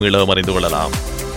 மீளவும் அறிந்து கொள்ளலாம்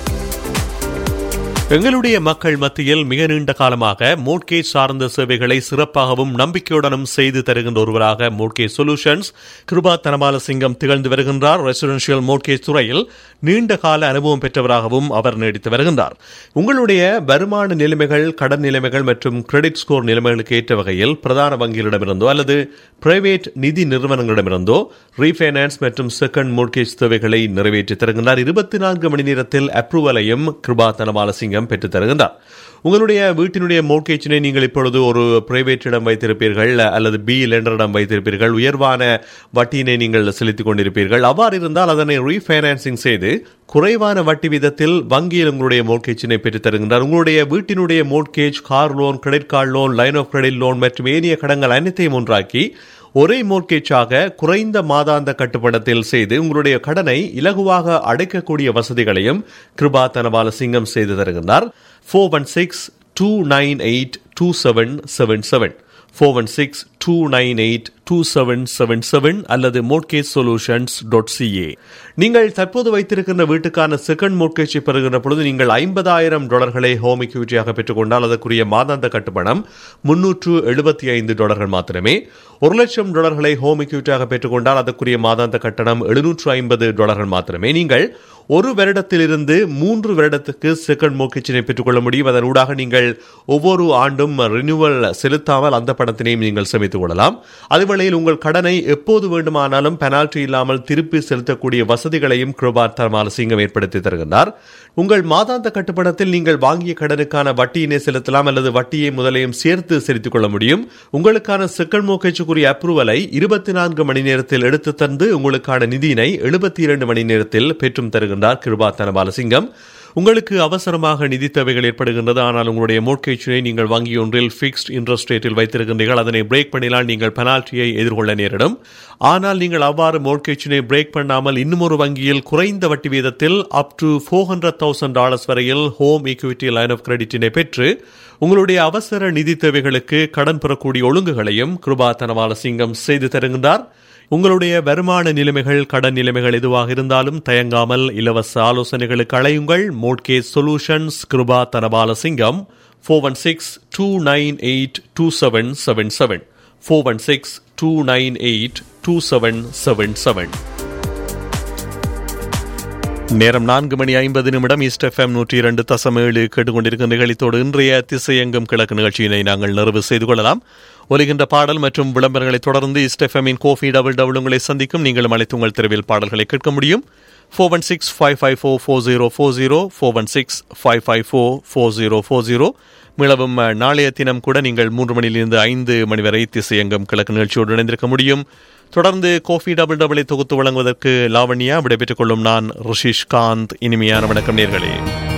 எங்களுடைய மக்கள் மத்தியில் மிக நீண்ட காலமாக மோட்கேஜ் சார்ந்த சேவைகளை சிறப்பாகவும் நம்பிக்கையுடனும் செய்து தருகின்ற ஒருவராக மோட்கேஜ் சொல்யூஷன்ஸ் கிருபா தனபால சிங்கம் திகழ்ந்து வருகின்றார் ரெசிடென்ஷியல் மோட்கேஜ் துறையில் நீண்ட கால அனுபவம் பெற்றவராகவும் அவர் நீடித்து வருகின்றார் உங்களுடைய வருமான நிலைமைகள் கடன் நிலைமைகள் மற்றும் கிரெடிட் ஸ்கோர் நிலைமைகளுக்கு ஏற்ற வகையில் பிரதான வங்கிகளிடமிருந்தோ அல்லது பிரைவேட் நிதி நிறுவனங்களிடமிருந்தோ ரீஃபைனான்ஸ் மற்றும் செகண்ட் மோட்கேஜ் தேவைகளை நிறைவேற்றி தருகின்றார் இருபத்தி நான்கு மணி நேரத்தில் அப்ரூவலையும் கிருபா தனபால சிங்கம் பெற்றுத் தருகின்றார் உங்களுடைய வீட்டினுடைய மோட்கேஜினை நீங்கள் இப்பொழுது ஒரு பிரைவேட்டிடம் வைத்திருப்பீர்கள் அல்லது பி லெண்டரிடம் வைத்திருப்பீர்கள் உயர்வான வட்டியினை நீங்கள் செலுத்திக் கொண்டிருப்பீர்கள் அவ்வாறு இருந்தால் அதனை ரீஃபைனான்சிங் செய்து குறைவான வட்டி விதத்தில் வங்கியில் உங்களுடைய மோட்கேஜினை பெற்றுத் தருகின்றார் உங்களுடைய வீட்டினுடைய mortgage car loan credit card loan line of credit loan மற்றும் ஏனைய கடன்கள் அனைத்தையும் ஒன்றாக்கி ஒரே மோர்கேஜாக குறைந்த மாதாந்த கட்டுப்படத்தில் செய்து உங்களுடைய கடனை இலகுவாக அடைக்கக்கூடிய வசதிகளையும் கிருபா தனபால சிங்கம் செய்து தருகின்றார் four one six two nine eight two seven seven seven four one six two nine eight two seven seven seven அல்லது மோட்கேஜ் சொல்யூஷன்ஸ் டாட் சிஏ நீங்கள் தற்போது வைத்திருக்கின்ற வீட்டுக்கான செகண்ட் மோட்கேஜை பெறுகின்ற பொழுது நீங்கள் ஐம்பதாயிரம் டாலர்களை ஹோம் இக்யூரிட்டியாக பெற்றுக்கொண்டால் அதற்குரிய மாதாந்த கட்டுப்பணம் முன்னூற்று எழுபத்தி ஐந்து டாலர்கள் மாத்திரமே ஒரு லட்சம் டாலர்களை ஹோம் இக்யூரிட்டியாக பெற்றுக்கொண்டால் அதற்குரிய மாதாந்த கட்டணம் எழுநூற்று ஐம்பது டாலர்கள் மாத்திரமே நீங்கள் ஒரு வருடத்திலிருந்து மூன்று வருடத்துக்கு செகண்ட் மோட்கேஜினை பெற்றுக்கொள்ள முடியும் அதன் ஊடாக நீங்கள் ஒவ்வொரு ஆண்டும் ரினியூவல் செலுத்தாமல் அந்த பணத்தினையும் நீங்கள் சேமித்துக் கொள்ளலாம் அதுவேளையில் உங்கள் கடனை எப்போது வேண்டுமானாலும் பெனால்டி இல்லாமல் திருப்பி செலுத்தக்கூடிய வசதிகளையும் கிருபார் தர்மால சிங்கம் ஏற்படுத்தி தருகின்றார் உங்கள் மாதாந்த கட்டுப்படத்தில் நீங்கள் வாங்கிய கடனுக்கான வட்டியினை செலுத்தலாம் அல்லது வட்டியை முதலையும் சேர்த்து செலுத்திக் கொள்ள முடியும் உங்களுக்கான செகண்ட் மோகேஜுக்குரிய அப்ரூவலை இருபத்தி நான்கு மணி நேரத்தில் எடுத்து தந்து உங்களுக்கான நிதியினை எழுபத்தி இரண்டு மணி நேரத்தில் பெற்றும் தருகின்றார் கிருபா தனபாலசிங்கம் உங்களுக்கு அவசரமாக நிதி தேவைகள் ஏற்படுகின்றது ஆனால் உங்களுடைய மோட்கேஜினை நீங்கள் வங்கி ஒன்றில் ஃபிக்ஸ்ட் இன்ட்ரெஸ்ட் ரேட்டில் வைத்திருக்கின்றீர்கள் அதனை பிரேக் பண்ணினால் நீங்கள் பெனால்ட்டியை எதிர்கொள்ள நேரிடும் ஆனால் நீங்கள் அவ்வாறு மோட்கேஜினை பிரேக் பண்ணாமல் இன்னும் ஒரு வங்கியில் குறைந்த வட்டி வீதத்தில் up to four hundred thousand dollars வரையில் ஹோம் ஈக்விட்டி லைன் ஆஃப் கிரெடிட்டினை பெற்று உங்களுடைய அவசர நிதி தேவைகளுக்கு கடன் பெறக்கூடிய ஒழுங்குகளையும் கிருபா தனவால சிங்கம் செய்து தருகின்றார் உங்களுடைய வருமான நிலைமைகள் கடன் நிலைமைகள் எதுவாக இருந்தாலும் தயங்காமல் இலவச ஆலோசனைகளுக்கு அழையுங்கள் mortgage solutions Kiruba Dhanapala Singam four one six two nine eight two seven seven seven four one six two nine eight two seven seven seven நேரம் நான்கு மணி ஐம்பது நிமிடம் ஈஸ்ட் எஃப்எம் நூற்றி இரண்டு தசம் ஏழு கேட்டுக்கொண்டிருக்கிற நிகழ்ச்சியோடு இன்றைய திசையெங்கும் கிழக்கு நிகழ்ச்சியினை நாங்கள் நிறைவு செய்து கொள்ளலாம் ஒலிகின்ற பாடல் மற்றும் விளம்பரங்களை தொடர்ந்து ஈஸ்ட் எஃப்எம்மின் கோஃபி டபுள் டபுள் உங்களை சந்திக்கும் நீங்களும் அழைத்து உங்கள் தெருவில் பாடல்களை கேட்க முடியும் four one six five five four four zero four zero four one six five five four four zero four zero மிளவும் நாளைய தினம் கூட நீங்கள் மூன்று மணியிலிருந்து ஐந்து மணி வரை திசையங்கம் கிழக்கு நிகழ்ச்சியோடு இணைந்திருக்க முடியும் தொடர்ந்து கோஃபி டபுள் டபுளை தொகுத்து வழங்குவதற்கு லாவண்யா விடைபெற்றுக் கொள்ளும் நான் ரிஷிஷ் காந்த் இனிமையான வணக்கம் நேர்களே